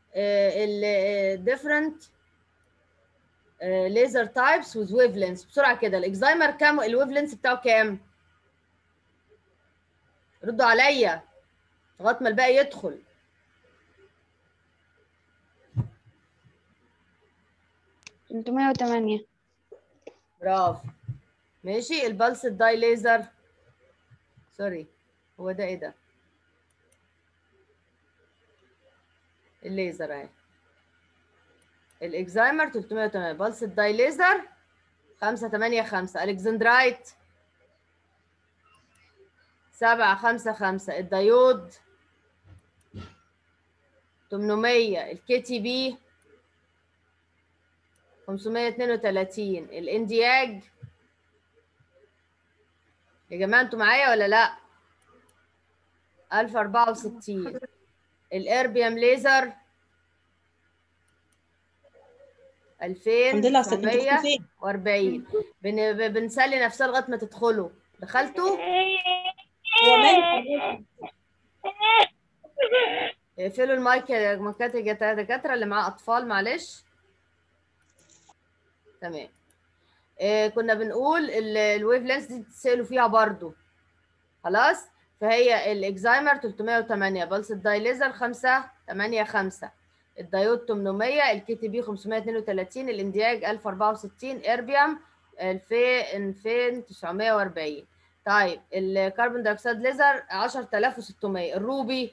ال different ليزر تايبس with wavelengths بسرعه كده الاكزايمر كام الويف لينث بتاعه كام ردوا عليا لغايه ما الباقي يدخل تلتمية وتمانية برافو ماشي البلس الداي ليزر سوري هو ده ايه ده الليزر اهي الاكزايمر 308 بلس الداي ليزر 585 الكسندرايت 755 الديود 800 الكي تي بي 532 الاندياج يا جماعه انتوا معايا ولا لا 1064 الاربيوم ليزر الحمد لله على السلامة. انتوا كنتوا فين؟ 2940 بن... ب- بنسلي نفسنا لغايه ما تدخلوا دخلتوا هو مالك اقفلوا المايك يا مكات يا دكاتره اللي معاه اطفال معلش تمام آه كنا بنقول الويف لينس دي بتسالوا فيها برضو خلاص فهي الاكزايمر 308 بلس الداي ليزر 585 الدايود 800 الكي تي بي 532 الاندياج 1064 اربيوم 2000 2940 طيب الكربون دايوكسيد ليزر 10600 الروبي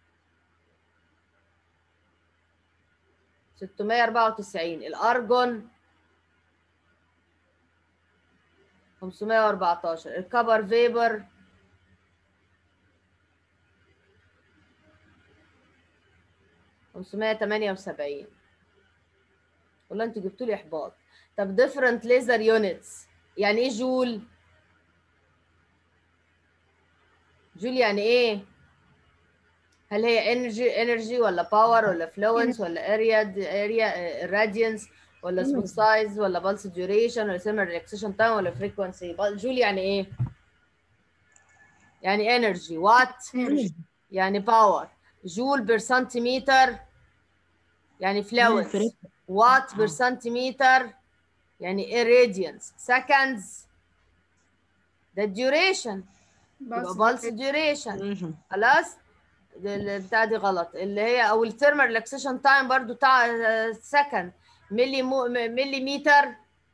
694 الارجون 514 الكبر فيبر خمسمية تمانية وسبعين والله انتوا جبتوا لي احباط طب different laser units يعني ايه جول جول يعني ايه هل هي انرجي انرجي ولا باور ولا فلوينس ولا اريا اريا راديانس ولا سموث سايز ولا بالس ديوريشن ولا سيمر ريلاكسيشن تايم ولا فريكونسي جول يعني ايه يعني انرجي وات يعني باور جول بير سنتيمتر يعني فلوينس وات بير سنتيمتر يعني irradiance seconds ده الديوريشن يبقى بالس ديوريشن خلاص ده اللي بتاع دي غلط اللي هي او الثيرمال ريلاكسيشن تايم برضو بتاع سكند ملي مو ملي متر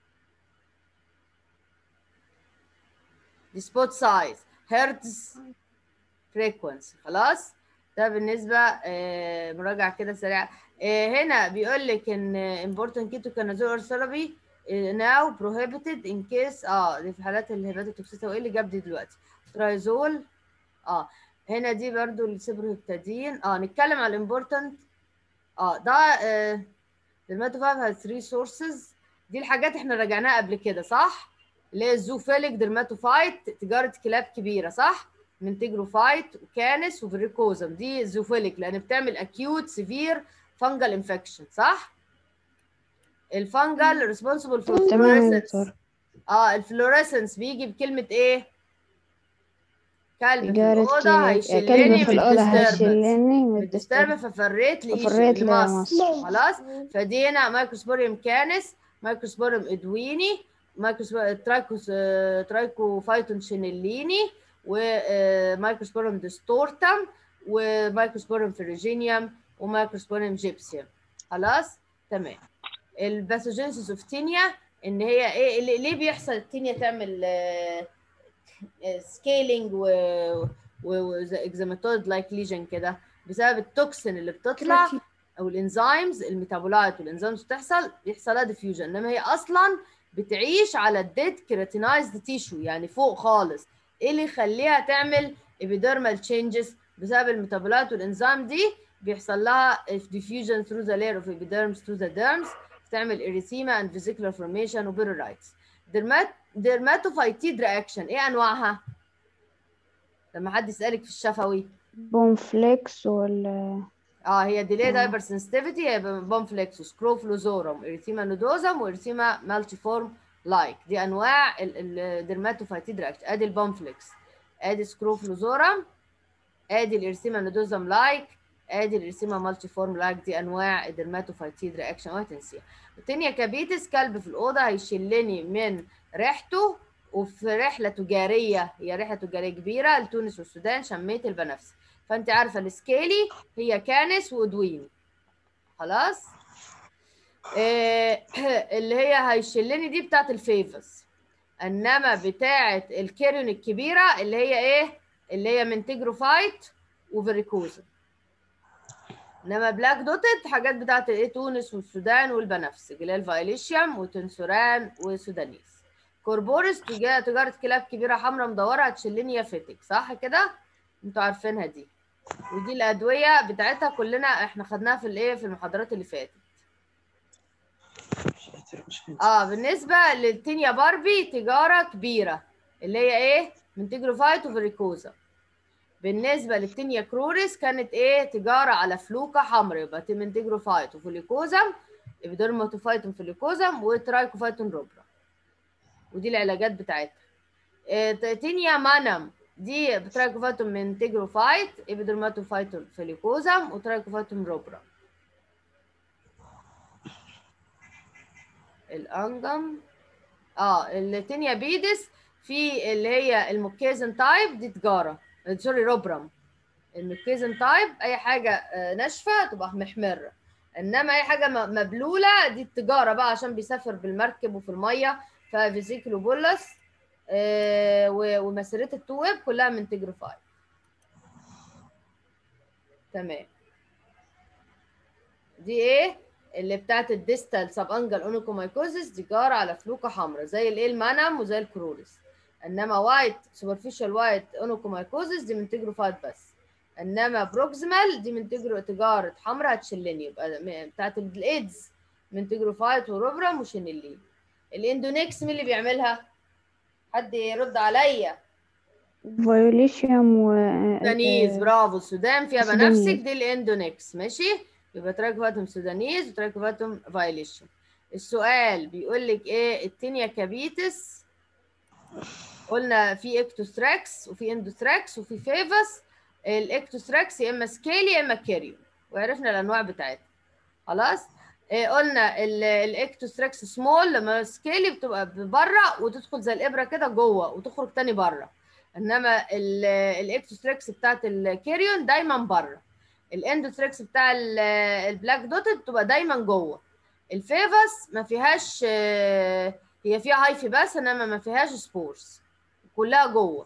دي سبوت سايز هرتز فريكونسي خلاص ده بالنسبه آه، مراجعه كده سريعه آه، هنا بيقول لك ان important ketoconazole therapy آه، now prohibited in case اه دي في حالات الهيباتوتوكسيتا وايه اللي جاب دي دلوقتي ترايزول اه هنا دي برضو السيبروهيبتادين اه نتكلم على الامبورتنت اه ده آه dermatofile has three sources دي الحاجات احنا راجعناها قبل كده صح اللي هي الزوفيليك درماتوفايت تجاره كلاب كبيره صح من تجروفايت وكانس وفريكوزم دي زوفيليك لان بتعمل اكيوت سيفير فانجل انفكشن صح الفانجل ريسبونسبل فور تمام يا دكتور اه الفلوريسنس بيجي بكلمه ايه كلب في إدارة الاوضه كلاب هيشلني كلب في الأوضة بالdisturbance. هيشلني بالديسترب ففريت لي ففريت لمصر لمصر. خلاص فدي هنا مايكروسبوريوم كانس مايكروسبوريوم ادويني مايكروسبوريوم ترايكوس آه، ترايكوفايتون شينيليني ومايكروسبوريوم ديستورتم ومايكروسبوريوم فيرجينيوم ومايكروسبوريوم جيبسيوم خلاص تمام الباثوجينيسيس اوف تينيا ان هي ايه اللي- ليه بيحصل التينيا تعمل سكيلينج و واكزاماتود لايك ليجن كده بسبب التوكسين اللي بتطلع او الانزيمز الميتابولايت والانزيمز بتحصل بيحصل لها ديفيوجن انما هي اصلا بتعيش على الديد كيراتينايزد تيشو يعني فوق خالص ايه اللي يخليها تعمل epidermal changes بسبب الميتابولايت والانزيم دي بيحصل لها diffusion through the layer of epidermis to the derms تعمل erythema and vesicular formation وبيرورايتس درمات درماتوفايتيد رياكشن ايه انواعها لما حد يسالك في الشفوي بومفليكس وال اه هي ديلي آه. دايبر سنسيتيفيتي هي بومفليكس سكروفلوزورم اريثيما نودوزم واريثيما مالتيفورم لايك دي انواع الدرماتوفايتيد رياكشن ادي البومفليكس ادي سكروفلوزورم ادي الاريثيما نودوزم لايك ادي الارسيما مالتي فورم لايك دي انواع الدرماتوفايتيد رياكشن وهتنسيها التانية كابيتس كلب في الاوضه هيشلني من ريحته وفي رحله تجاريه هي رحله تجاريه كبيره لتونس والسودان شميت البنفسجي فانت عارفه السكيلي هي كانس وادوين خلاص إيه اللي هي هيشلني دي بتاعت الفيفس انما بتاعت الكيريون الكبيره اللي هي ايه اللي هي من تيجروفايت وفيريكوزا انما بلاك دوتد حاجات بتاعت الايه تونس والسودان والبنفسج اللي هي الفايليشيوم وتنسوران وسودانيس كوربورس تجا- تجاره كلاب كبيره حمراء مدوره هتشلني يا فتك صح كده انتوا عارفينها دي ودي الادويه بتاعتها كلنا احنا خدناها في الايه في المحاضرات اللي فاتت اه بالنسبه للتينيا باربي تجاره كبيره اللي هي ايه من تيجروفايت وفيريكوزا بالنسبه للتينيا كروريس كانت ايه تجاره على فلوكه حمراء يبقى من تيجروفايت وفوليكوزم ابيدرماتوفايتون فوليكوزم وترايكوفايتون روبرا ودي العلاجات بتاعتها إيه تينيا مانم دي ترايكوفايتون من تيجروفايت ابيدرماتوفايتون فوليكوزم وترايكوفايتون روبرا الانجم اه التينيا بيدس في اللي هي الموكيزن تايب دي تجاره آه، سوري روبرام الموكيزن تايب اي حاجه آه، ناشفه تبقى محمره انما اي حاجه م- مبلوله دي التجاره بقى عشان بيسافر بالمركب وفي الميه ففيزيكلو بولس آه، و- ومسيره التويب كلها من تجروفاي تمام دي ايه اللي بتاعت الديستال سب انجل اونيكومايكوزيس دي جاره على فلوكه حمراء زي الايه المنم وزي الكروريس انما وايت سوبرفيشال وايت اونيكومايكوزيس دي من تجروفايت بس انما بروكسيمال دي من تجرو تجاره حمراء هتشلني يبقى م- بتاعت الايدز من تجروفايت وروبرام وشينيلين الاندونيكس مين اللي بيعملها حد يرد عليا فيوليشيوم و سودانيز برافو السودان فيها سودانيز. بنفسك دي الاندونكس ماشي يبقى تراكوفاتوم سودانيز وتراكوفاتوم فايليشن السؤال بيقول لك ايه التينيا كابيتس قلنا في اكتوستراكس وفي اندوستراكس وفي فيفس الاكتوستراكس يا اما سكيلي يا اما كيريو وعرفنا الانواع بتاعتها خلاص إيه قلنا ال- الاكتوستراكس سمول لما سكيلي بتبقى بره وتدخل زي الابره كده جوه وتخرج تاني بره انما ال- الاكتوستريكس بتاعت الكيريون دايما بره الاندوستريكس بتاع ال- البلاك دوتد بتبقى دايما جوه الفيفس ما فيهاش آه، هي فيها هايفي بس انما ما فيهاش سبورز كلها جوه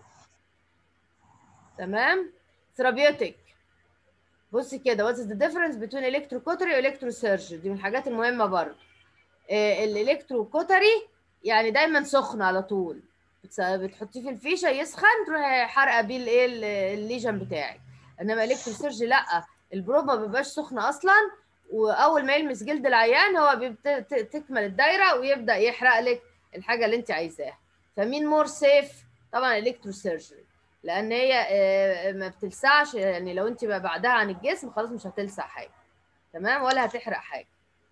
تمام ثيرابيوتيك بصي كده وات از ذا ديفرنس بين الكتروكوتري والكتروسيرجري دي من الحاجات المهمه برضه الالكتروكوتري يعني دايما سخن على طول بتس- بتحطيه في الفيشه يسخن تروحي حارقه بيه الايه ال- الليجن بتاعك انما الكتروسيرجي لا البروب ما بيبقاش سخن اصلا واول ما يلمس جلد العيان هو بيبت- ت- تكمل الدايره ويبدا يحرق لك الحاجه اللي انت عايزاها فمين مور سيف طبعا الكتروسيرجري لان هي آه، ما بتلسعش يعني لو انت بقى بعدها عن الجسم خلاص مش هتلسع حاجه تمام ولا هتحرق حاجه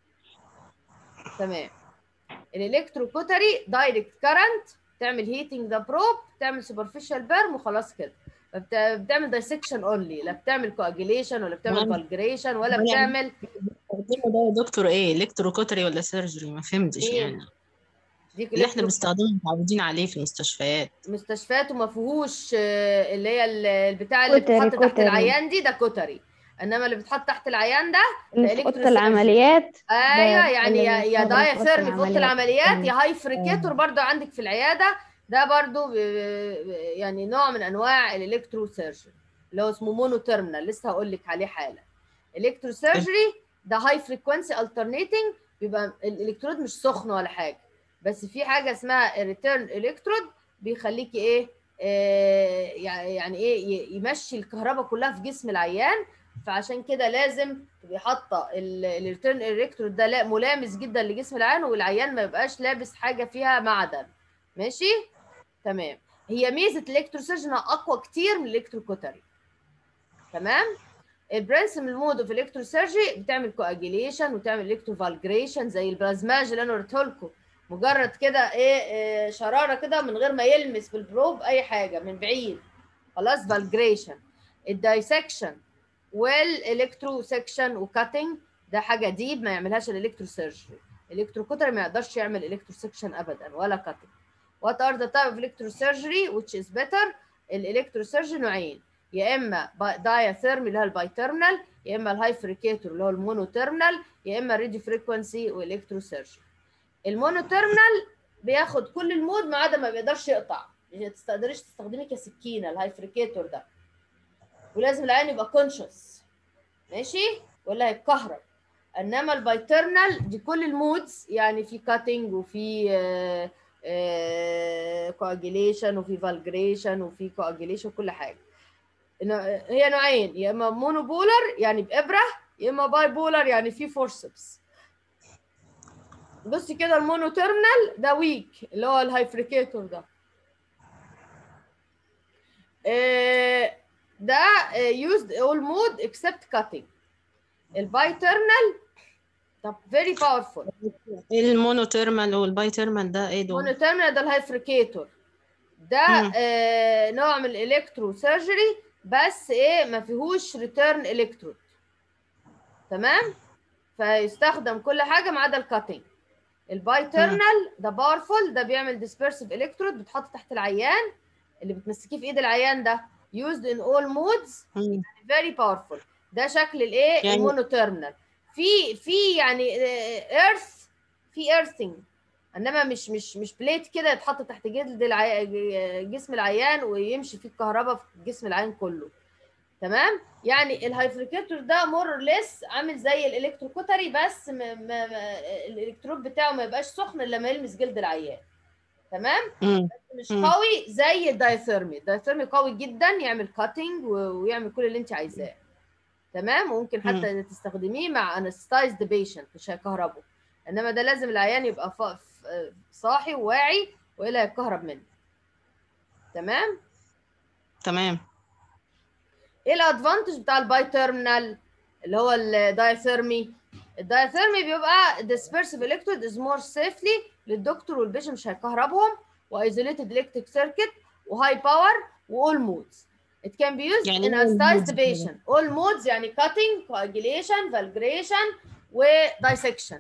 تمام الالكتروكوتري دايركت كارنت تعمل هيتنج ذا بروب تعمل سوبرفيشال بيرم وخلاص كده فبت- بتعمل دايسكشن اونلي لا بتعمل كواجيليشن ولا بتعمل تمام. فالجريشن ولا يعني- بتعمل بتستخدمه ده يا دكتور ايه الكتروكوتري ولا سيرجري ما فهمتش إيه؟ يعني دي اللي احنا بنستخدمه متعودين عليه في المستشفيات مستشفيات وما فيهوش آه، اللي هي ال- البتاع اللي كوتري- بتتحط تحت كوتري. العيان دي ده كوتري انما اللي بتحط تحت العيان ده اللي ده في اوضه electrosurgery. العمليات ايوه ده يعني يا اللي يا بنستخدمه في أوضة دايثيرمي في اوضه العمليات. العمليات يا هاي فريكيتور برضو عندك في العياده ده برضو ب- ب- يعني نوع من انواع الالكترو سيرجري اللي هو اسمه مونو تيرمينال لسه هقول لك عليه حالا الكترو سيرجري ده هاي فريكوينسي الترنيتنج بيبقى الالكترود مش سخن ولا حاجه بس في حاجه اسمها ريتيرن الكترود بيخليكي ايه آه يعني ايه ي- يمشي الكهرباء كلها في جسم العيان فعشان كده لازم تبقي حاطه الريتيرن الكترود ده لا- ملامس جدا لجسم العيان والعيان ما يبقاش لابس حاجه فيها معدن ماشي تمام هي ميزه الالكتروسيرجن اقوى كتير من الالكتروكوتري تمام البرنسبل مود اوف الكتروسيرجي بتعمل كواجيليشن وتعمل الكتروفالجريشن زي البلازماج اللي انا وريته لكم مجرد كده ايه, إيه شراره كده من غير ما يلمس في البروب اي حاجه من بعيد خلاص فالجريشن الدايسكشن والالكترو سكشن وكاتنج ده حاجه ديب ما يعملهاش الالكترو سيرجري الالكترو كوتر ما يقدرش يعمل الكترو سكشن ابدا ولا كاتنج وات ار ذا تايب اوف الكترو سيرجري which is better الالكترو سيرجري نوعين يا اما دايثيرمي اللي هو الباي تيرمينال يا اما الهاي فريكيتور اللي هو المونو تيرمينال يا اما راديو فريكونسي والكترو سيرجري المونو تيرمينال بياخد كل المود ما عدا ما بيقدرش يقطع ما تقدريش تستخدمي كسكينه الهاي فريكيتور ده ولازم العين يبقى كونشس ماشي ولا هيتكهرب انما البايترنال دي كل المودز يعني في كاتنج وفي كواجيليشن وفي فالجريشن وفي كواجيليشن كل حاجه إنه- هي نوعين يا اما مونو بولر يعني بابره يا اما باي بولر يعني في فورسبس بصي كده المونو تيرمينال ده ويك اللي هو الهايفريكيتور ده آه، ده used all mode except cutting البايترنال طب very powerful المونوتيرمال والبايتيرمال ده ايه دول؟ مونوتيرمينال ده الهايفريكيتور ده مم. آه نوع من الالكترو سيرجري بس ايه ما فيهوش ريتيرن الكترود تمام فيستخدم كل حاجه ما عدا الكاتنج البايترنال ده باورفول ده بيعمل ديسبيرسيف الكترود بتحط تحت العيان اللي بتمسكيه في ايد العيان ده used in all modes مم. very powerful ده شكل الايه يعني- المونوتيرمينال في في يعني ايرث في ايرثنج انما مش مش مش بليت كده يتحط تحت جلد العي... جسم العيان ويمشي فيه الكهرباء في جسم العيان كله تمام يعني الهايفريكيتور ده مور ليس عامل زي الالكتروكوتري بس م... م... م... الالكترود بتاعه ما يبقاش سخن الا لما يلمس جلد العيان تمام مم. مش مم. قوي زي الدايثيرمي الدايثيرمي قوي جدا يعمل كاتنج ويعمل كل اللي انت عايزاه تمام وممكن حتى تستخدميه مع انستايزد بيشنت مش هيكهربه انما ده لازم العيان يبقى ف... ف... صاحي وواعي والا هيتكهرب منه تمام تمام ايه الادفانتج بتاع الباي تيرمينال اللي هو الدايثيرمي الدايثيرمي بيبقى dispersive electrode is more safely للدكتور والبيشنت مش هيكهربهم وايزوليتد electric circuit وهاي باور وall modes it can be used يعني in إيه all anesthetic modes كده؟ patient all modes يعني cutting coagulation valgration ودايسكشن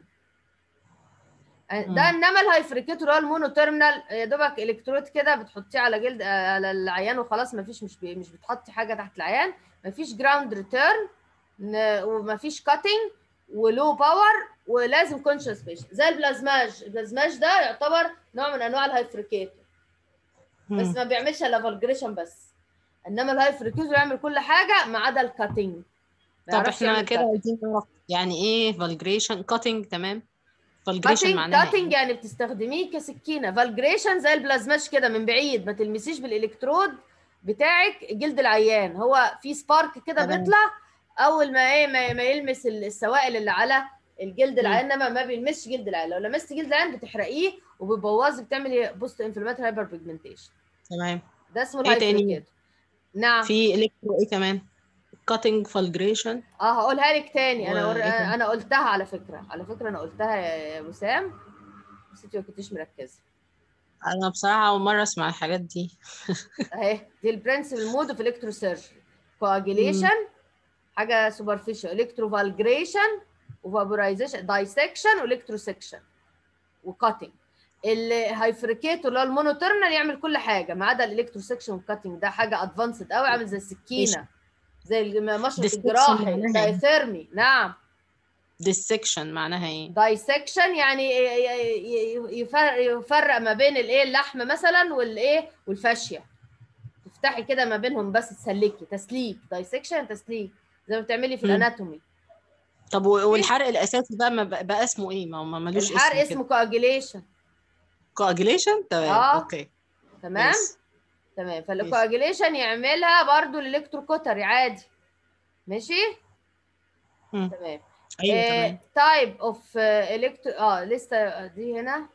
ده انما الهايفريكيتور هو المونو تيرمينال يا دوبك الكترود كده بتحطيه على جلد على العيان وخلاص مفيش مش بي مش بتحطي حاجه تحت العيان مفيش جراوند ريتيرن ومفيش كاتنج ولو باور ولازم كونشس بيشن زي البلازماج البلازماج ده يعتبر نوع من انواع الهايفريكيتور بس مم. ما بيعملش الا فالجريشن بس انما الهايفريكيتور يعمل كل حاجه ما عدا الكاتنج ما طب يعرفش احنا يعمل كده cutting. عايزين نعرف يعني ايه فالجريشن كاتنج تمام فالجريشن كاتنج معناها كاتنج ايه؟ يعني بتستخدميه كسكينه فالجريشن زي البلازماش كده من بعيد ما تلمسيش بالالكترود بتاعك جلد العيان هو في سبارك كده تمام. بيطلع اول ما ايه ما, ما يلمس ال- السوائل اللي على الجلد العيان انما ما بيلمسش جلد العيان لو لمست جلد العيان بتحرقيه وبتبوظي بتعملي بوست انفلاماتوري هايبر بيجمنتيشن تمام ده اسمه إيه تاني؟ الهايفريكيتور نعم في الكترو ايه كمان؟ كاتنج فالجريشن اه هقولها لك تاني انا ور... وإيه تاني؟ انا قلتها على فكره على فكره انا قلتها يا وسام بس انت ما كنتيش مركزه انا بصراحه اول مره اسمع الحاجات دي اهي دي البرنسبل مود اوف الكترو سيرجري كواجيليشن حاجه سوبرفيشال الكترو فالجريشن وفابورايزيشن دايسكشن والكترو سكشن وكاتنج الهايفريكيتور اللي هو المونوتيرنال يعمل كل حاجه ما عدا الالكترو سكشن والكاتنج ده حاجه ادفانسد قوي عامل زي السكينه زي المشرط Dissection الجراحي معناها إيه؟ دايثيرمي نعم ديسكشن معناها ايه؟ دايسكشن يعني ي- ي- ي- يفرق يفرق ما بين الايه اللحم مثلا والايه والفاشيه تفتحي كده ما بينهم بس تسلكي تسليك دايسكشن تسليك زي ما بتعملي في مم. الاناتومي طب و- والحرق الاساسي بقى ما بقى, بقى اسمه ايه؟ ما هو ما ملوش الحرق اسم اسمه كواجيليشن كواجيليشن تمام آه. اوكي تمام ماشي. تمام فالكواجيليشن يعملها برضو الالكتروكوتري عادي ماشي مم. تمام ايوه تمام تايب اوف الكترو اه لسه دي هنا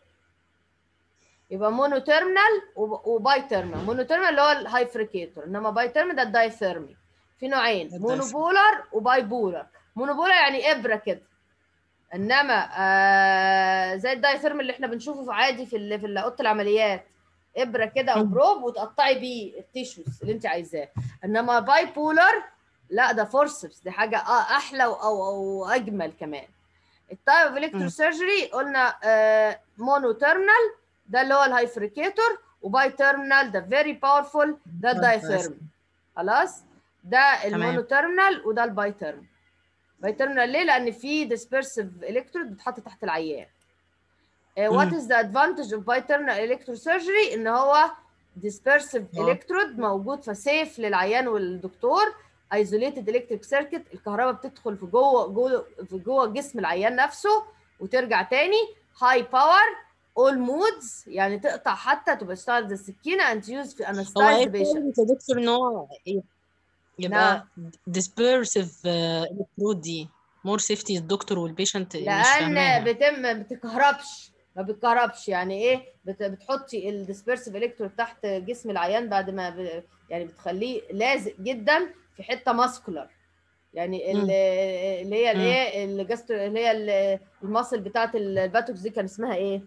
يبقى مونو تيرمينال وباي تيرمينال مونو تيرمينال اللي هو الهايفريكيتور انما باي تيرمينال ده الدايثيرمي في نوعين ده مونو الدايثيرمي. بولر وباي بولر مونو بولر يعني ابره كده انما آه زي الدايثيرمي اللي احنا بنشوفه في عادي في ال- في اوضه العمليات ابره كده او مم. بروب وتقطعي بيه التيشوز اللي انت عايزاه انما باي بولر لا ده فورسبس دي حاجه اه احلى و- او او اجمل كمان التايب اوف الكترو سيرجري قلنا مونو تيرمينال ده اللي هو الهايفريكيتور وباي تيرمينال ده فيري باورفول ده الدايثيرم خلاص ده المونو تيرمينال وده الباي تيرمينال باي تيرمينال ليه لان في ديسبيرسيف الكترود بتحط تحت العيان وات مم. از ذا ادفانتج اوف باي تيرمينال الكترو سيرجري ان هو ديسبيرسيف آه. الكترود موجود فسيف للعيان والدكتور ايزوليتد الكتريك سيركت الكهرباء بتدخل في جوه جوه في جوه جسم العيان نفسه وترجع تاني هاي باور اول مودز يعني تقطع حتى تبقى تشتغل زي السكينه انت يوز في هو انستايز ايه بيشنت يا دكتور ان هو ي- يبقى نعم. dispersive الكترود دي مور سيفتي الدكتور والبيشنت مش لان فاهماها بتم ما بتكهربش ما بتكهربش يعني ايه بت... بتحطي الديسبيرسيف الكترود تحت جسم العيان بعد ما ب... يعني بتخليه لازق جدا في حته ماسكولار يعني ال- مم. اللي هي الايه الجاستر اللي هي ال- الماسل بتاعت الباتوكس دي كان اسمها ايه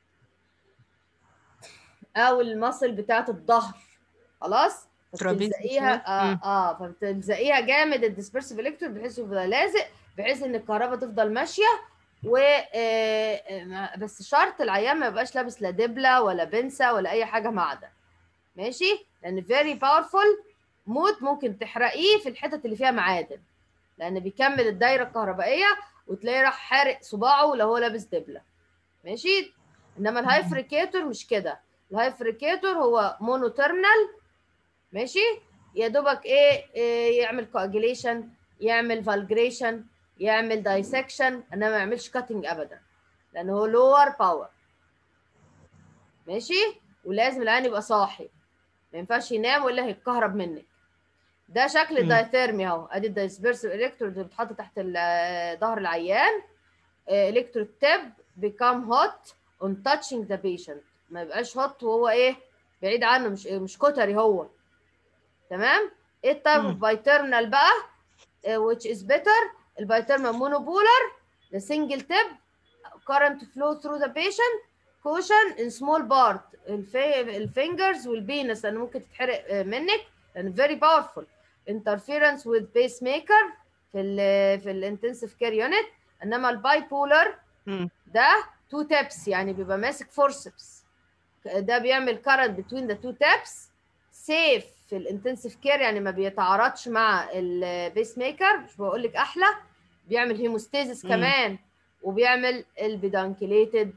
او الماسل بتاعت الظهر خلاص ترابيزيوم فبتلزقيها شوية. اه مم. اه فبتلزقيها جامد الديسبيرسيف الكترود بحيث يبقى لازق بحيث ان الكهرباء تفضل ماشيه و آه، آه، بس شرط العيان ما يبقاش لابس لا دبله ولا بنسه ولا اي حاجه معدن ماشي لان فيري باورفول موت ممكن تحرقيه في الحتت اللي فيها معادن لان بيكمل الدايره الكهربائيه وتلاقيه راح حارق صباعه لو هو لابس دبله ماشي انما الهايفريكيتور مش كده الهايفريكيتور هو مونو تيرمينال ماشي يا دوبك ايه, إيه يعمل كواجيليشن يعمل فالجريشن يعمل دايسكشن انما ما يعملش كاتنج ابدا لانه هو لور باور ماشي ولازم العين يبقى صاحي ما ينفعش ينام ولا هيتكهرب منك ده شكل مم. الدايثيرمي اهو ادي الدايسبيرسيف الكترود اللي بتحط تحت ال- ظهر العيان الكترود تيب بيكام هوت اون تاتشنج ذا بيشنت ما يبقاش هوت وهو ايه بعيد عنه مش مش كتري هو تمام ايه التايب اوف مم. بايترنال بقى آه، which is better البايترنال مونوبولار the single tip current flow through the patient caution in small part الفي... الفينجرز والبينس لان ممكن تتحرق آه، منك لان very powerful interference with pacemaker في ال في الانتنسيف كير يونت انما الباي بولر مم. ده تو تابس يعني بيبقى ماسك فورسبس ده بيعمل كارنت بتوين ذا تو تابس سيف في الانتنسيف كير يعني ما بيتعارضش مع البيس ميكر مش بقول لك احلى بيعمل هيموستاسيس مم. كمان وبيعمل البيدانكليتد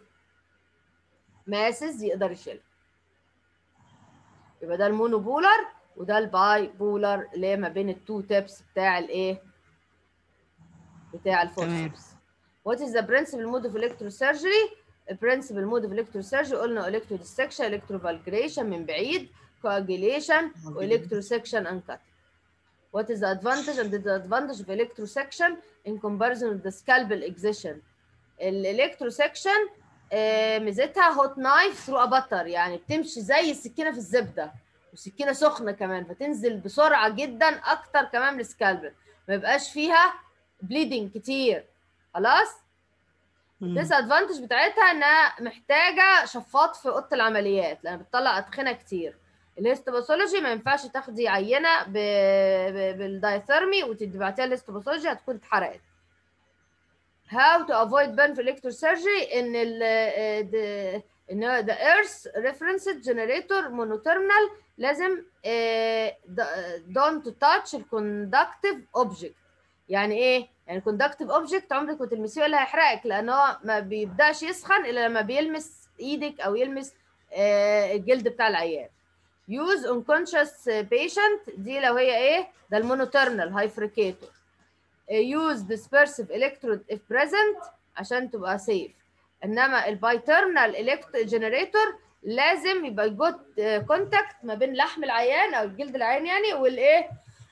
ماسز يقدر يشيلها يبقى ده المونوبولر وده الباي بولر اللي هي ما بين التو تيبس بتاع الايه بتاع الفورسبس What is the principal mode of electrosurgery? The principal mode of electrosurgery قلنا electrodissection, electrovalgration من بعيد, coagulation, electrosection and cutting. What is the advantage and disadvantage of electrosection in comparison with the scalpel excision? الالكتروسكشن ميزتها هوت نايف ثرو ا بتر يعني بتمشي زي السكينه في الزبده وسكينه سخنه كمان فتنزل بسرعه جدا اكتر كمان من السكالبل ما يبقاش فيها بليدنج كتير خلاص مم. الديس ادفانتج بتاعتها انها محتاجه شفاط في اوضه العمليات لان بتطلع ادخنه كتير الهيستوباثولوجي ما ينفعش تاخدي عينه ب... ب... بالدايثيرمي وتبعتيها الهيستوباثولوجي هتكون اتحرقت how to avoid burn في electrosurgery ان ال the- ان the earth reference generator monoterminal لازم آه، د- don't touch ال conductive object يعني ايه؟ يعني conductive object عمرك ما تلمسيه ولا هيحرقك لان هو ما بيبداش يسخن الا لما بيلمس ايدك او يلمس آه، الجلد بتاع العيان use unconscious patient دي لو هي ايه؟ ده المونوترنال هايفريكيتور use dispersive electrode if present عشان تبقى safe انما البايترنال الكترو جنريتور لازم يبقى جود كونتاكت ما بين لحم العيان او الجلد العيان يعني والايه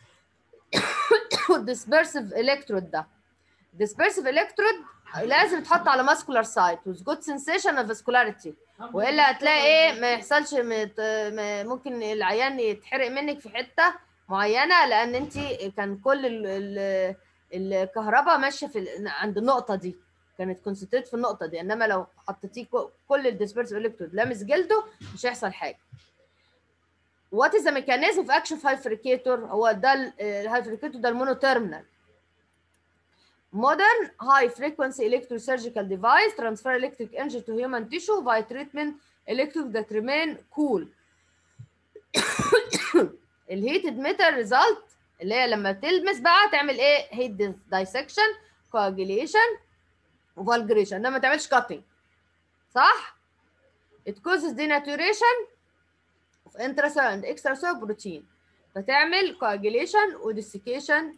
والديسبرسيف الكترود ده dispersive electrode لازم تحط على muscular site with good sensation of vascularity والا هتلاقي ايه ما يحصلش مت... ما- ممكن العيان يتحرق منك في حته معينه لان انت كان كل ال... ال... الكهرباء ماشيه في ال- عند النقطه دي كانت كونسنتريت في النقطه دي انما لو حطيتيه كو- كل الديسبرسيف الكترود لامس جلده مش هيحصل حاجه وات از ذا ميكانيزم اوف اكشن في هايفريكيتور هو ده الهايفريكيتور ده المونو تيرمينال modern high frequency electrosurgical device transfer electric energy to human tissue by treatment electric that remain cool الهيتد ميتال ريزلت اللي هي لما تلمس بقى تعمل ايه هيت دايسكشن coagulation وفالجريشن ده ما تعملش كاتنج صح it causes denaturation of intracellular and extracellular protein فتعمل coagulation وديسيكيشن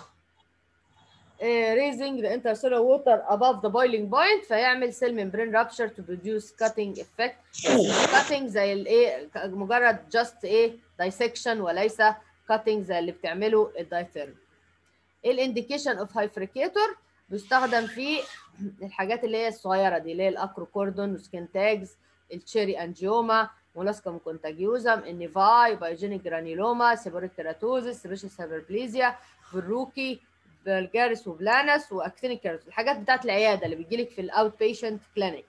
raising the intercellular water above the boiling point فيعمل cell membrane rupture to produce cutting effect cutting زي الايه مجرد just ايه dissection وليس cutting زي اللي بتعمله الدايثيرم الانديكيشن اوف هايفريكيتور بيستخدم في الحاجات اللي هي الصغيره دي اللي هي الاكروكوردون وسكين تاجز التشيري انجيوما مولاسكم كونتاجيوزم النيفاي بايجينيك جرانيلوما سيبوريك تيراتوزس سيبيشال سيبربليزيا بالروكي فالجاريس وبلانس واكتينيك كيراتوز الحاجات بتاعت العياده اللي بتجيلك في الاوت بيشنت كلينيك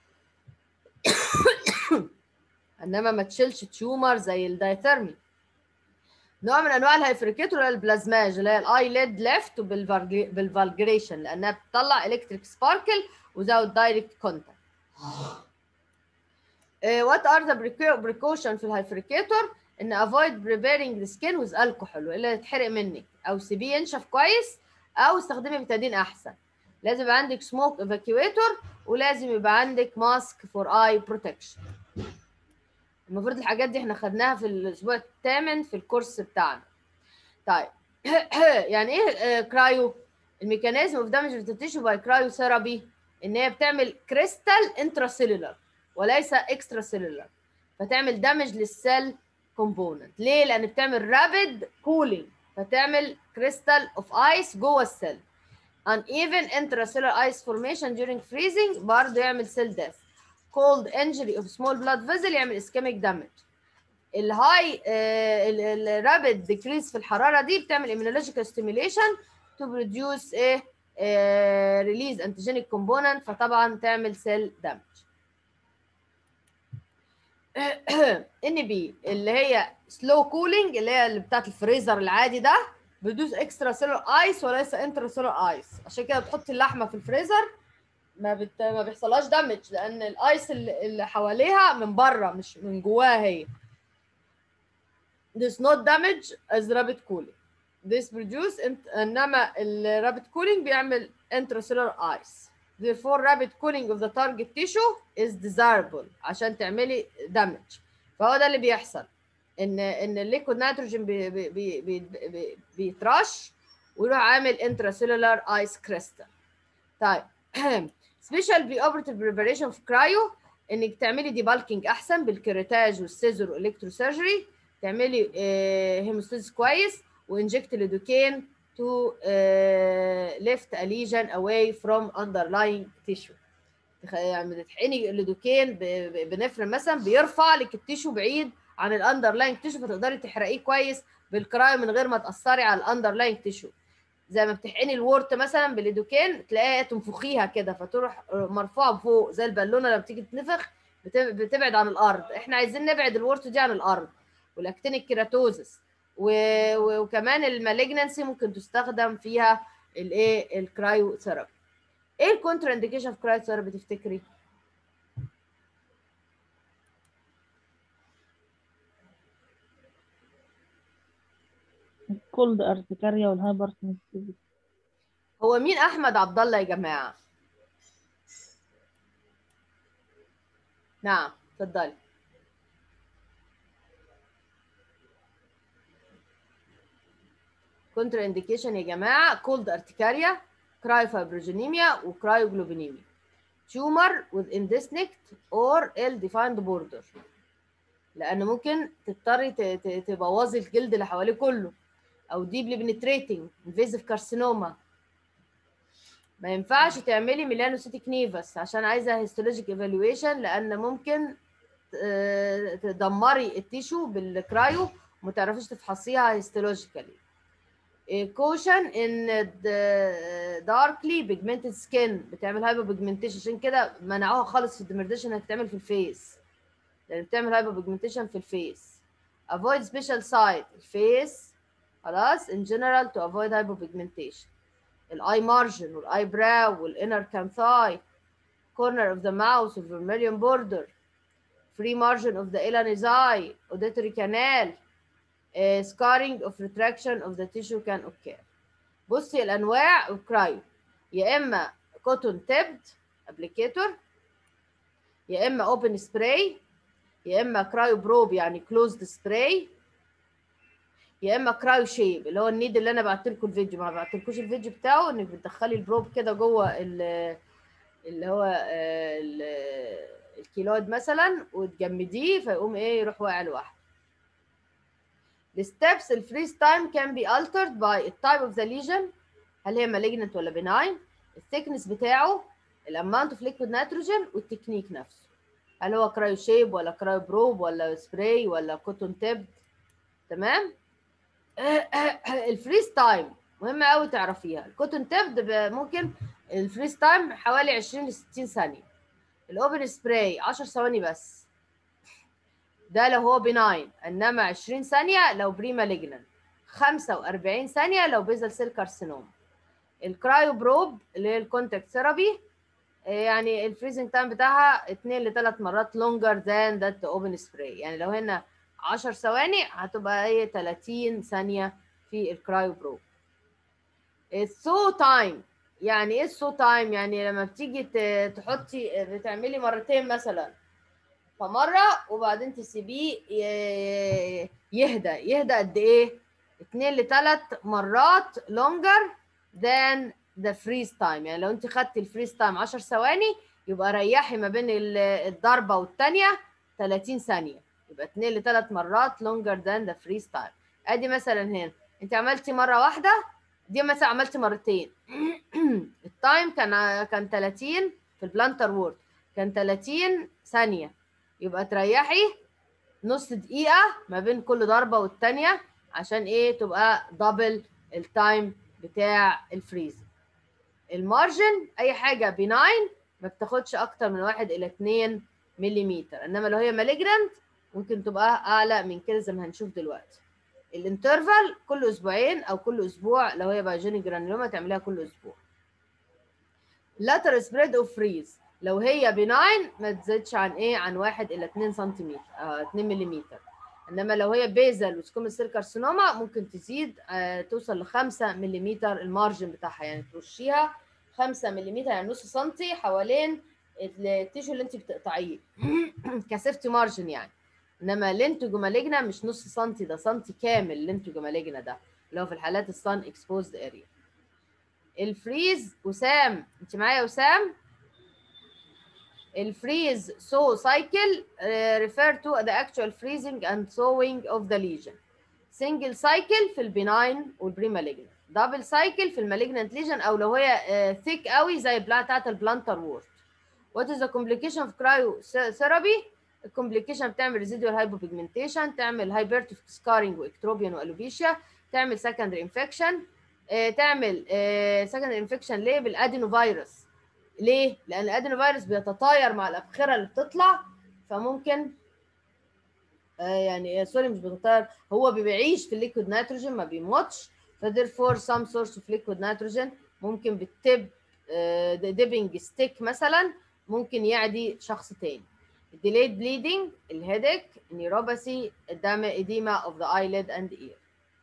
انما ما تشيلش تيومر زي الدايثيرمي نوع من انواع الهايفريكيتور البلازماج اللي هي الاي ليد ليفت بالفالجريشن لانها بتطلع الكتريك سباركل without direct contact. Uh, what are the precaution في الهايفريكيتور؟ ان avoid preparing the skin with alcohol والا يتحرق منك او سيبيه ينشف كويس او استخدمي بتادين احسن. لازم يبقى عندك سموك ايفاكيويتور ولازم يبقى عندك ماسك فور اي بروتكشن. المفروض الحاجات دي احنا خدناها في الاسبوع الثامن في الكورس بتاعنا. طيب يعني ايه كرايو؟ الميكانيزم اوف دامج تيشو باي كرايو ثيرابي ان هي بتعمل كريستال انتراسيلولار وليس اكسترا سيلولار فتعمل دامج للسيل كومبوننت ليه؟ لان بتعمل رابيد كولينج فتعمل كريستال اوف ايس جوه السيل uneven intracellular ice formation during freezing برضه يعمل cell death cold injury of small blood vessel يعمل ischemic damage الهاي الرابid decrease في الحراره دي بتعمل immunological stimulation to produce a ريليز انتيجينيك كومبوننت فطبعا تعمل سيل دامج ان بي اللي هي سلو كولينج اللي هي اللي بتاعت الفريزر العادي ده بيدوس اكسترا سيلر ايس وليس انترا سيلر ايس عشان كده بتحطي اللحمه في الفريزر ما بت... ما بيحصلهاش دامج لان الايس اللي اللي حواليها من بره مش من جواها هي This not damage as rapid cooling. This produce انت... انما الرابid cooling بيعمل intracellular ice. Therefore rapid cooling of the target tissue is desirable عشان تعملي damage. فهو ده اللي بيحصل ان ان الليكويد نيتروجين بي بي بي بي بي بيترش ويروح عامل intracellular ice crystal. طيب سبيشال بري اوبرتيف بريباريشن في كرايو انك تعملي دي بالكينج احسن بالكريتاج والسيزر والالكترو سيرجري تعملي هيموستاسيس كويس وانجكت ليدوكين to uh, lift a lesion away from underlying tissue يعني تحقني الليدوكين بنفرم مثلا بيرفع لك التيشو بعيد عن الاندرلاينج تيشو فتقدري تحرقيه كويس بالكرايو من غير ما تاثري على الاندرلاينج تيشو زي ما بتحقني الورت مثلا بالليدوكين تلاقيها تنفخيها كده فتروح مرفوعه فوق زي البالونه لما بتيجي تنفخ بتبعد عن الارض احنا عايزين نبعد الورت دي عن الارض والاكتينيك كيراتوزس وكمان المالجنسي ممكن تستخدم فيها الايه الكرايو ثيرابي ايه الكونترا انديكيشن في كرايو ثيرابي تفتكري الكولد ارتكاريا والهايبر سنسيتيفيتي هو مين احمد عبد الله يا جماعه نعم اتفضلي كونترا انديكيشن يا جماعه كولد ارتكاريا كرايو فايبروجينيميا وكرايوجلوبينيميا تيومر with indistinct or ill defined border لان ممكن تضطري تبوظي الجلد اللي حواليه كله او deeply penetrating invasive carcinoma ما ينفعش تعملي ميلانوسيتيك نيفس عشان عايزه هيستولوجيك ايفالويشن لان ممكن تدمري التيشو بالكرايو وما تعرفيش تفحصيها هيستولوجيكالي كوشن ان داركلي بيجمنتد سكين بتعمل هايبر بيجمنتيشن عشان كده منعوها خالص في الديمرديشن انها تتعمل في الفيس لان بتعمل هايبر بيجمنتيشن في الفيس avoid special site الفيس خلاص in general to avoid hypopigmentation الاي مارجن والاي براو والانر كانثاي corner of the mouth with vermilion border free margin of the Elan's eye auditory canal uh, scarring of retraction of the tissue can occur بصي الانواع الكرايو يا اما كوتون تيبد ابليكيتور يا اما اوبن سبراي يا اما كرايو بروب يعني كلوزد سبراي يا اما كرايو شيب اللي هو النيد اللي انا بعت لكم الفيديو ما بعتلكوش الفيديو بتاعه انك بتدخلي البروب كده جوه ال- اللي هو آه، ال- الكيلود مثلا وتجمديه فيقوم ايه يروح واقع لوحده The steps the freeze time can be altered by the type of the lesion هل هي malignant ولا benign الثيكنس بتاعه الاماونت اوف ليكويد نيتروجين والتكنيك نفسه هل هو كرايو شيب ولا كرايو بروب ولا سبراي ولا كوتون تيب تمام الفريز تايم مهمه قوي تعرفيها الكوتون تيب ممكن الفريز تايم حوالي 20 ل 60 ثانيه الاوبن سبراي 10 ثواني بس ده لو هو بناين انما 20 ثانيه لو بري مالجنان 45 ثانيه لو بيزل سيل كارسينوم الكرايو بروب اللي هي الكونتاكت ثيرابي يعني الفريزنج تايم بتاعها 2 ل 3 مرات لونجر ذان ذات اوبن سبراي يعني لو هنا 10 ثواني هتبقى ايه 30 ثانيه في الكرايو بروب السو تايم يعني ايه السو تايم يعني لما بتيجي ت- تحطي بتعملي مرتين مثلا فمره وبعدين تسيبيه ي- يهدى يهدى قد ايه اتنين لتلات مرات longer than the freeze time يعني لو انت خدتي الفريز تايم 10 ثواني يبقى ريحي ما بين ال- الضربه والثانيه 30 ثانيه يبقى اتنين لتلات مرات longer than the freeze time ادي مثلا هنا انت عملتي مره واحده دي مثلا عملتي مرتين التايم كان كان 30 في البلانتر وورد كان 30 ثانيه يبقى تريحي نص دقيقه ما بين كل ضربه والتانيه عشان ايه تبقى دبل التايم بتاع الفريز المارجن اي حاجه بناين ما بتاخدش اكتر من واحد الى 2 ملم انما لو هي مالجنانت ممكن تبقى اعلى من كده زي ما هنشوف دلوقتي الانترفال كل اسبوعين او كل اسبوع لو هي بايجينيك جرانيوما تعمليها كل اسبوع lateral spread of freeze لو هي بناين ما تزيدش عن ايه عن 1 الى 2 سنتيمتر آه 2 ملم انما لو هي بيزل وسكومس سيل كارسينوما ممكن تزيد آه توصل ل 5 ملم المارجن بتاعها يعني ترشيها 5 ملم يعني نص سنتي حوالين التيشو اللي انت بتقطعيه كسيفتي مارجن يعني انما لينتوجو مالجنا مش نص سنتي ده سنتي كامل لينتوجو مالجنا ده اللي هو في الحالات السان اكسبوزد اريا الفريز وسام انت معايا يا وسام الفريز سو سايكل refer to the actual freezing and sewing of the lesion single cycle في البناين والبريمالجنت دبل سايكل في المالجنت ليجن او لو هي ثيك قوي زي بلا بتاعت البلانتر وورد What is the complication of cryotherapy؟ الكومبليكيشن بتعمل residual hypopigmentation تعمل hypertrophic scarring واكتروبيان والوبيشيا تعمل secondary infection آه، تعمل آه، secondary infection ليه بالادينوفيروس ليه؟ لان الادينوفيروس بيتطاير مع الابخره اللي بتطلع فممكن آه، يعني آه، سوري مش بيتطاير هو بيعيش في الليكويد نيتروجين ما بيموتش فديرفور some source of liquid nitrogen ممكن بالتب ديبنج ستيك مثلا ممكن يعدي شخص تاني delayed bleeding الهيدك neuropathy edema edema of the eyelid and ear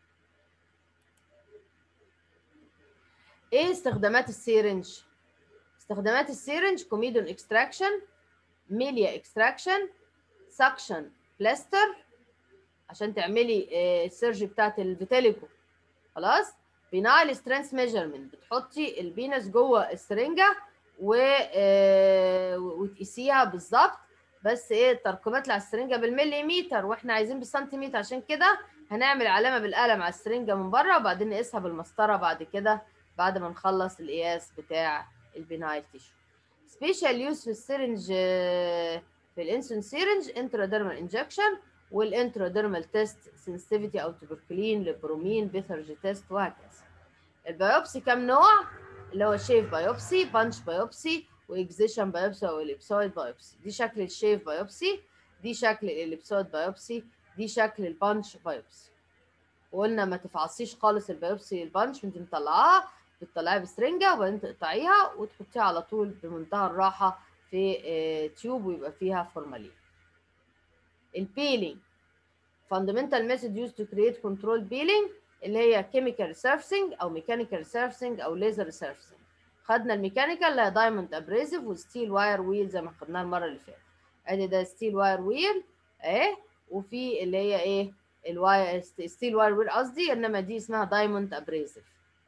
ايه استخدامات السيرنج استخدامات السيرنج كوميدون اكستراكشن ميليا اكستراكشن سكشن بلاستر عشان تعملي آه، السيرجي بتاعت الفيتيليكو خلاص بناء سترينث ميجرمنت بتحطي البينس جوه السرنجه و آه، وتقيسيها بالظبط بس ايه الترقيمات على السرنجه بالمليمتر واحنا عايزين بالسنتيمتر عشان كده هنعمل علامه بالقلم على السرنجه من بره وبعدين نقيسها بالمسطره بعد كده بعد ما نخلص القياس بتاع البنايل تيشو سبيشال يوز في السرنج آه، في الانسولين سيرنج انتراديرمال انجكشن والانتراديرمال تيست سنسيتيفيتي او تبركلين للبرومين بيثرجي تيست وهكذا البيوبسي كام نوع اللي هو شيف بايوبسي بانش بايوبسي واكزيشن بايوبسي او الابسويد بايوبسي دي شكل الشيف بايوبسي دي شكل الابسويد بايوبسي دي شكل البانش بايوبسي وقلنا ما تفعصيش خالص البيوبسي البانش وانت مطلعاها بتطلعيها بسرنجه وبعدين تقطعيها وتحطيها على طول بمنتهى الراحه في آه، تيوب ويبقى فيها فورمالين البيلينج fundamental method used to create control peeling اللي هي chemical surfacing او mechanical surfacing او laser surfacing خدنا الميكانيكال اللي هي دايموند ابريزيف وستيل واير ويل زي ما خدناها المره اللي فاتت ادي ده ستيل واير ويل اهي وفي اللي هي ايه الواير ستيل واير ويل قصدي انما دي اسمها دايموند ابريزيف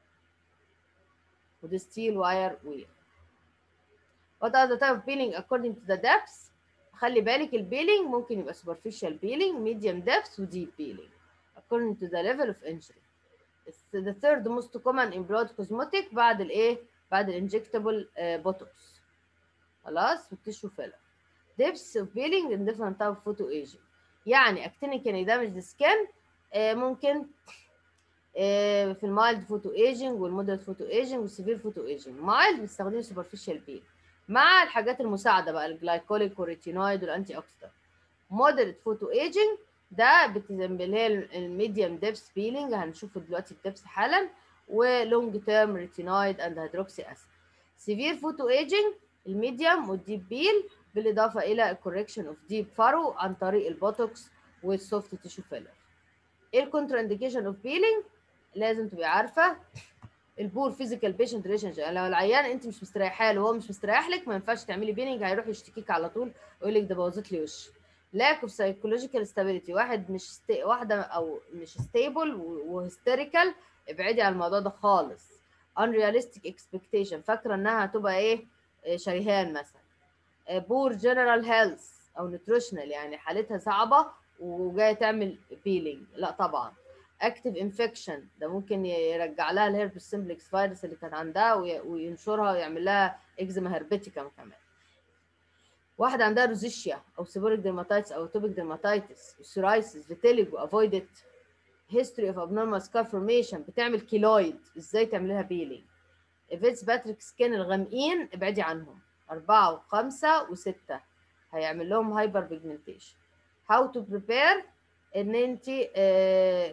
وده ستيل واير ويل What are the type of peeling according to the depths خلي بالك البيلينج ممكن يبقى superficial peeling medium depth و deep peeling according to the level of injury It's the third most common in blood cosmetic بعد الايه بعد الانجكتبل بوتوكس خلاص والتيشو فيلر depths of peeling in different type of photo aging يعني actinic يعني damage the skin آه، ممكن آه، في المايلد فوتو ايجنج والمودريت فوتو ايجنج والسيفير فوتو ايجنج مايلد بتستخدمي سوبرفيشال بيل مع الحاجات المساعده بقى الجلايكوليك والريتينويد والانتي اوكسيدانت مودريت فوتو ايجنج ده بت- اللي هي الميديوم ديبس بيلينج هنشوفه دلوقتي الدبس حالا ولونج تيرم ريتينويد اند هيدروكسي اسيد سيفير فوتو ايجنج الميديوم والديب بيل بالاضافه الى الكوركشن اوف ديب فارو عن طريق البوتوكس والسوفت تيشو فيلر ايه الكونترا انديكيشن اوف بيلينج لازم تبقي عارفه البور فيزيكال بيشنت ريليشن لو العيان انت مش مستريحه له وهو مش مستريح لك ما ينفعش تعملي بيلينج هيروح يشتكيك على طول ويقول لك ده بوظت لي وشي lack of psychological stability واحد مش ستي... واحده او مش ستيبل وهستيريكال ابعدي عن الموضوع ده خالص unrealistic expectation فاكره انها هتبقى ايه إيه، شريهان مثلا بور جنرال هيلث او نيوتريشنال يعني حالتها صعبه وجايه تعمل بيلينج لا طبعا اكتف انفكشن ده ممكن يرجع لها الهيربس سمبلكس فيروس اللي كانت عندها وي- وينشرها ويعمل لها اكزيما هربتيكا كمان واحده عندها روزيشيا او سيبوريك ديرماتايتس او توبيك ديرماتايتس وسورايسيس فيتيليجو افويد ات هيستوري اوف abnormal scar formation بتعمل كيلويد ازاي تعمل لها بيلينج ايفيتس باتريك سكين الغامقين ابعدي عنهم أربعة وخمسة وستة هيعمل لهم هايبر بيجمنتيشن هاو تو بريبير ان انت آه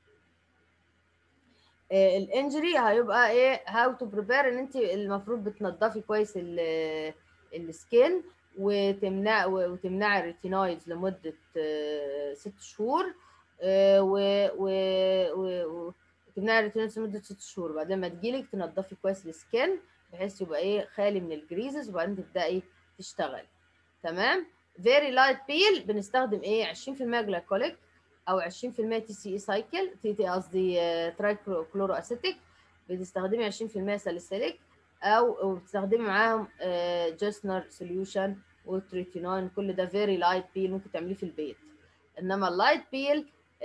آه الانجري هيبقى ايه هاو تو بريبير ان انت المفروض بتنضفي كويس ال- السكين وتمنع وتمنعي الريتينويدز لمده آه ست شهور آه و و و- وتمنعي الريتينويدز لمده ست شهور بعدين ما تجيلك تنضفي كويس السكين بحيث يبقى ايه خالي من الجريزز وبعدين تبداي تشتغلي تمام فيري لايت بيل بنستخدم ايه 20% جلايكوليك او 20% تي سي اي سايكل تي تي قصدي تراي كلورو اسيتيك بتستخدمي 20% ساليسيليك او بتستخدمي معاهم جسنر سوليوشن وتريتينون كل ده فيري لايت بيل ممكن تعمليه في البيت انما اللايت بيل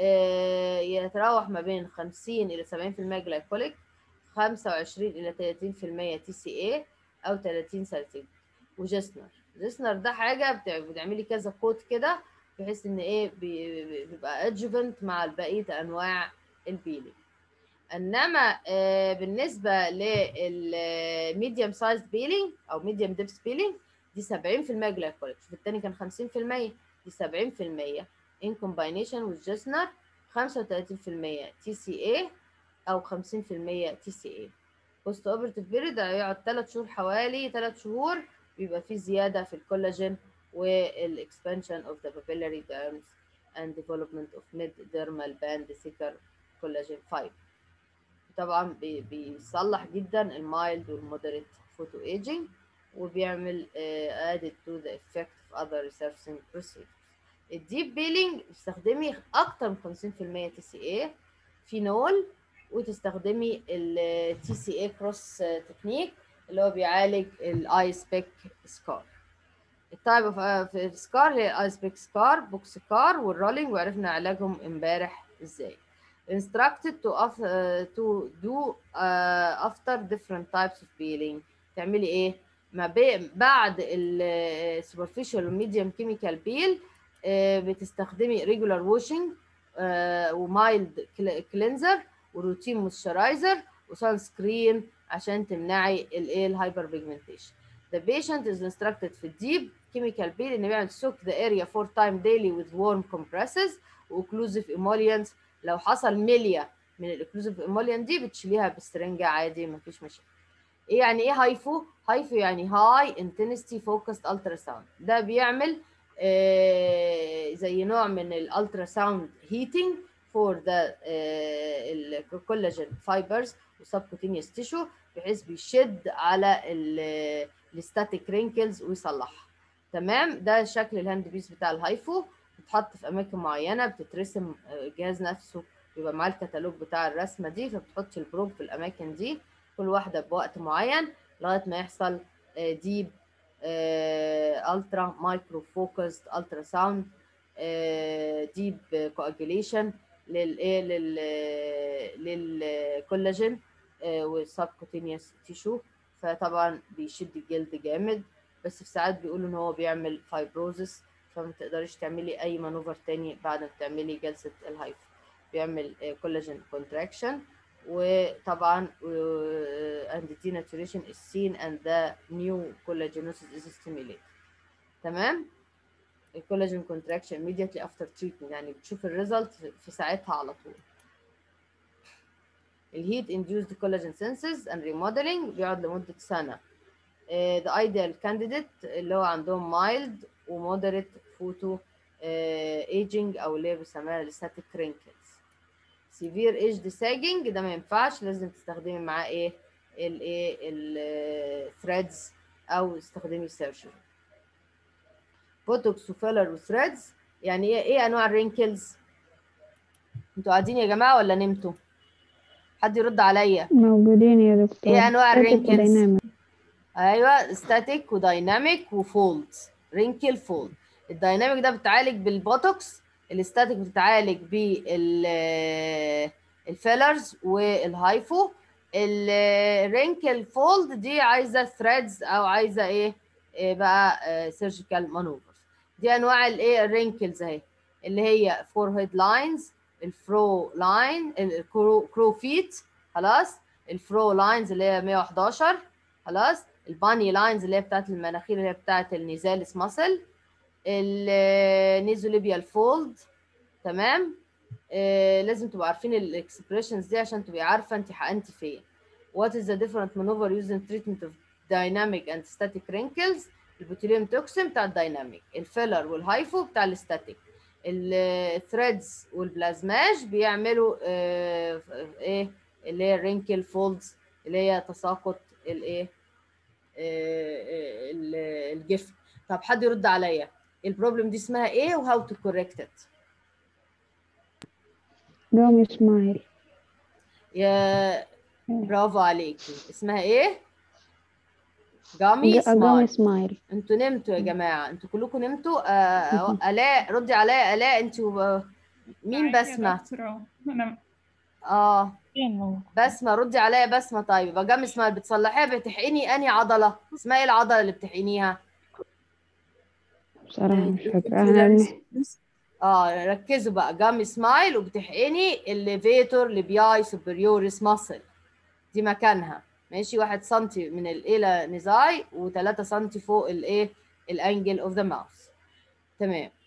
يتراوح ما بين 50 الى 70% جلايكوليك 25 الى 30% تي سي اي او 30 ساليسيليك وجسنر جسنر ده حاجه بتع- بتعملي كذا كوت كده بحيث ان ايه بي- بي- بيبقى ادجوفنت مع بقيه انواع البيلينج انما آه، بالنسبه للميديوم سايز بيلينج او ميديوم ديبس بيلينج دي 70% جلايكوليك شوف التاني كان 50% دي 70% in combination with جسنر 35% تي سي اي او 50% تي سي اي بوست اوبرتيف بيريد هيقعد 3 شهور حوالي 3 شهور بيبقى فيه زياده في الكولاجين والاكسبانشن اوف ذا papillary derms and development of mid dermal band thicker collagen fiber طبعا بي- بيصلح جدا المايلد والمودريت فوتو ايجينج وبيعمل uh, added to the effect of other resurfacing procedures الديب بيلينج بتستخدمي اكتر من 50% تي سي اي فينول وتستخدمي التي سي اي كروس تكنيك اللي هو بيعالج الاي سبيك سكار التايب اوف سكار هي الاي سبيك سكار بوكس سكار والرولينج وعرفنا علاجهم امبارح ازاي instructed to of, uh, to do uh, after different types of peeling تعملي ايه ما بي بعد ال superficial medium chemical peel آه، بتستخدمي regular washing آه، ومايلد كلينزر وروتين مويسترايزر وسان سكرين عشان تمنعي الايه الهايبر بيجمنتيشن the patient is instructed في الديب chemical peel ان بيعمل soak the area four times daily with warm compresses واوكلوزيف emollients لو حصل ميليا من الاوكلوزيف emollients دي بتشيليها بسرنجة عادي مفيش مشاكل ايه يعني ايه هايفو هايفو يعني هاي انتنستي فوكسد الترا ساوند ده بيعمل آه زي نوع من الالترا ساوند هيتنج فور ذا الكولاجين فايبرز وسبكوتينيوس تيشو بحيث بيشد على الستاتيك رينكلز ويصلحها تمام ده شكل الهاند بيس بتاع الهايفو بتتحط في اماكن معينه بتترسم آه، الجهاز نفسه بيبقى معاه الكتالوج بتاع الرسمه دي فبتحط البروب في الاماكن دي كل واحده بوقت معين لغايه ما يحصل ديب الترا مايكرو فوكسد الترا ساوند ديب كواجيليشن للايه لل للكولاجين والسبكوتينيوس تيشو فطبعا بيشد الجلد جامد بس في ساعات بيقولوا ان هو بيعمل فايبروزس فما تقدريش تعملي اي مانوفر تاني بعد ما تعملي جلسه الهايفو بيعمل كولاجين كونتراكشن وطبعا and denaturation is seen and the new collagenesis is stimulated تمام الكولاجين contraction immediately after treatment يعني بتشوف الريزلت في ساعتها على طول الهيت induced collagen senses and remodeling بيقعد لمدة سنة آه، the ideal candidate اللي هو عندهم mild و moderate photo آه، aging أو اللي هي بيسموها static wrinkles severe aged sagging ده ما ينفعش لازم تستخدمي معاه ايه الايه الثريدز او تستخدمي سيرجري بوتوكس وفيلر وثريدز يعني ايه ايه انواع الرينكلز انتوا قاعدين يا جماعه ولا نمتوا حد يرد عليا موجودين يا دكتور ايه انواع static الرينكلز وديناميك. ايوه ستاتيك ودايناميك وفولد رينكل فولد الدايناميك ده بتعالج بالبوتوكس الستاتيك بتتعالج بال الفيلرز والهايفو الرينكل فولد دي عايزه ثريدز او عايزه ايه, إيه بقى سيرجيكال مانوفرز دي انواع الايه الرينكلز اهي اللي هي فور هيد لاينز الفرو لاين الكرو فيت خلاص الفرو لاينز اللي هي 111 خلاص الباني لاينز اللي هي بتاعت المناخير اللي هي بتاعت النيزالس ماسل النيزوليبيال فولد تمام آه لازم تبقوا عارفين الاكسبريشنز دي عشان تبقي عارفه انت حقنتي فين what is the different maneuver used in treatment of dynamic and static wrinkles البوتيليوم توكسين بتاع الدايناميك الفيلر والهايفو بتاع الستاتيك الثريدز والبلازماج بيعملوا آه ايه اللي هي الرينكل فولدز اللي هي تساقط الايه آه الجفن طب حد يرد عليا البروبلم دي اسمها ايه وهاو تو كوركت ات جام اسماعيل يا برافو عليكي اسمها ايه جامي جام سمايل اسماعيل انتوا نمتوا يا جماعه انتوا كلكم نمتوا آه الاء ردي عليا الاء انتوا مين معاك يا بسمه دكتورة. انا اه فين هو؟ بسمه ردي عليا بسمه طيب يبقى جام اسماعيل بتصلحيها بتحقني انهي عضله اسمها ايه العضله اللي بتحقنيها بصراحة مش فاكرة احنا بنح- اه ركزوا بقى جام سمايل وبتحقني الليفيتور لبياي سوبريوريس ماسل دي مكانها ماشي واحد سنتي من الإلى نزاي وتلاتة سنتي فوق الايه الانجل اوف ذا ماوس تمام